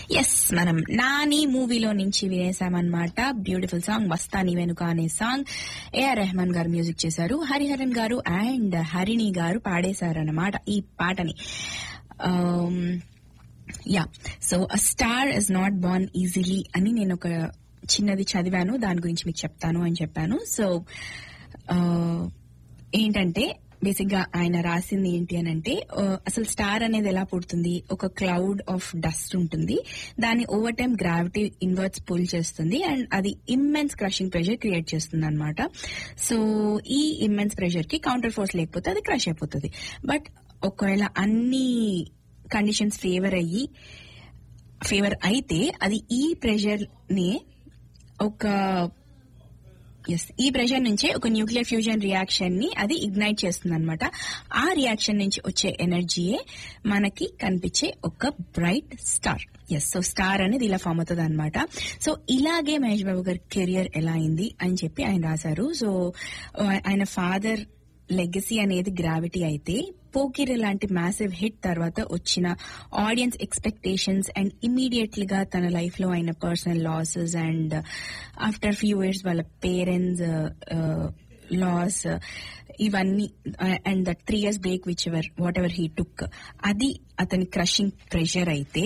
yes మనం నాని మూవీలో నుంచి వినేసామన్నమాట బ్యూటిఫుల్ సాంగ్ వస్తాని వెనుక అనే సాంగ్ ఏఆర్ రెహమాన్ గారు మ్యూజిక్ చేశారు హరిహరన్ గారు అండ్ హరిణి గారు పాడేశారన్నమాట ఈ పాటని yeah so a star is not born easily అని నేను ఒక చిన్నది చదివాను దాని గురించి మీకు చెప్తాను అని చెప్పాను సో ఏంటంటే బేసిక్ గా ఆయన రాసింది ఏంటి అని అంటే ఆ, అసలు స్టార్ అనేది ఎలా పుడుతుంది ఒక క్లౌడ్ ఆఫ్ డస్ట్ ఉంటుంది దాన్ని over time gravity inverts pull చేస్తుంది అండ్ అది ఇమ్మెన్స్ క్రషింగ్ ప్రెషర్ క్రియేట్ చేస్తుంది అనమాట సో ఈ ఇమ్మెన్స్ ప్రెషర్ కి కౌంటర్ ఫోర్స్ లేకపోతే అది క్రష్ అయిపోతుంది బట్ ఒకవేళ అన్ని కండిషన్స్ ఫేవర్ అయ్యి ఫేవర్ అయితే అది ఈ ప్రెషర్ ని ఒక ఎస్ ఈ ప్రెషర్ నుంచే ఒక న్యూక్లియర్ ఫ్యూజన్ రియాక్షన్ ని అది ఇగ్నైట్ చేస్తుంది అనమాట ఆ రియాక్షన్ నుంచి వచ్చే ఎనర్జీయే మనకి కనిపించే ఒక bright star yes so star అనేది ఇలా ఫామ్ అవుతుంది అనమాట సో ఇలాగే మహేష్ బాబు గారి కెరియర్ ఎలా అయింది అని చెప్పి ఆయన రాశారు సో ఆ- ఆయన ఫాదర్ లెగసీ అనేది గ్రావిటీ అయితే పోకిరి లాంటి మ్యాసివ్ హిట్ తర్వాత వచ్చిన ఆడియన్స్ ఎక్స్పెక్టేషన్స్ అండ్ ఇమీడియట్లీ గా తన లైఫ్ లో అయిన personal losses and after few years వాళ్ళ పేరెంట్స్ లాస్ ఇవన్నీ and that three years break which ever what ever he took అది అతని క్రషింగ్ ప్రెషర్ అయితే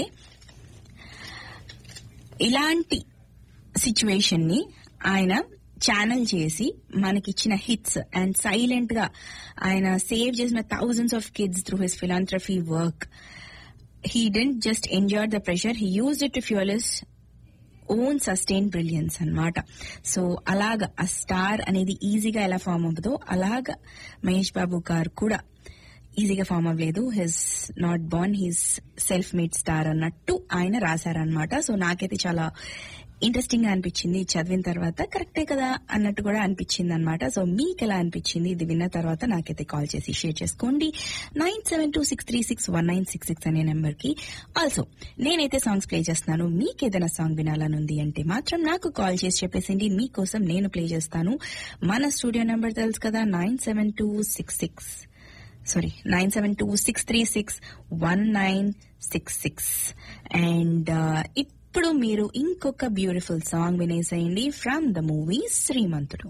ఇలాంటి సిచ్యువేషన్ ని ఆయన ఛానల్ చేసి మనకిచ్చిన హిట్స్ అండ్ సైలెంట్ గా ఆయన సేవ్ చేసిన thousands of kids through his philanthropy work he didn't just enjoy the pressure he use it to fuel his own sustain brilliance అన్నమాట సో అలాగా ఆ స్టార్ అనేది ఈజీగా ఎలా ఫామ్ అవ్వదో అలాగా మహేష్ బాబు గారు కూడా ఈజీగా ఫామ్ అవ్వలేదు he's not born he's self made star అన్నట్టు ఆయన రాశారనమాట సో నాకైతే చాలా ఇంట్రెస్టింగ్ గా అనిపించింది ఇది చదివిన తర్వాత కరెక్టే కదా అన్నట్టు కూడా అనిపించింది అనమాట సో మీకు ఎలా అనిపించింది ఇది విన్న తర్వాత నాకైతే కాల్ చేసి షేర్ చేసుకోండి nine seven two six three six one nine six six అనే నెంబర్ కి ఆల్సో నేనైతే సాంగ్స్ ప్లే చేస్తున్నాను మీకు ఏదైనా సాంగ్ వినాలని ఉంది అంటే మాత్రం నాకు కాల్ చేసి చెప్పేసింది మీకోసం నేను ప్లే చేస్తాను మన స్టూడియో నెంబర్ తెలుసు కదా nine seven two six six sorry nine seven two six three six one nine six six and ఇప్పుడు మీరు ఇంకొక బ్యూటిఫుల్ సాంగ్ వినేసేయండి ఫ్రమ్ ద మూవీ శ్రీమంతుడు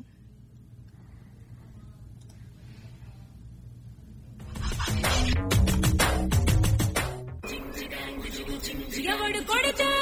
ఎవడు కొడితే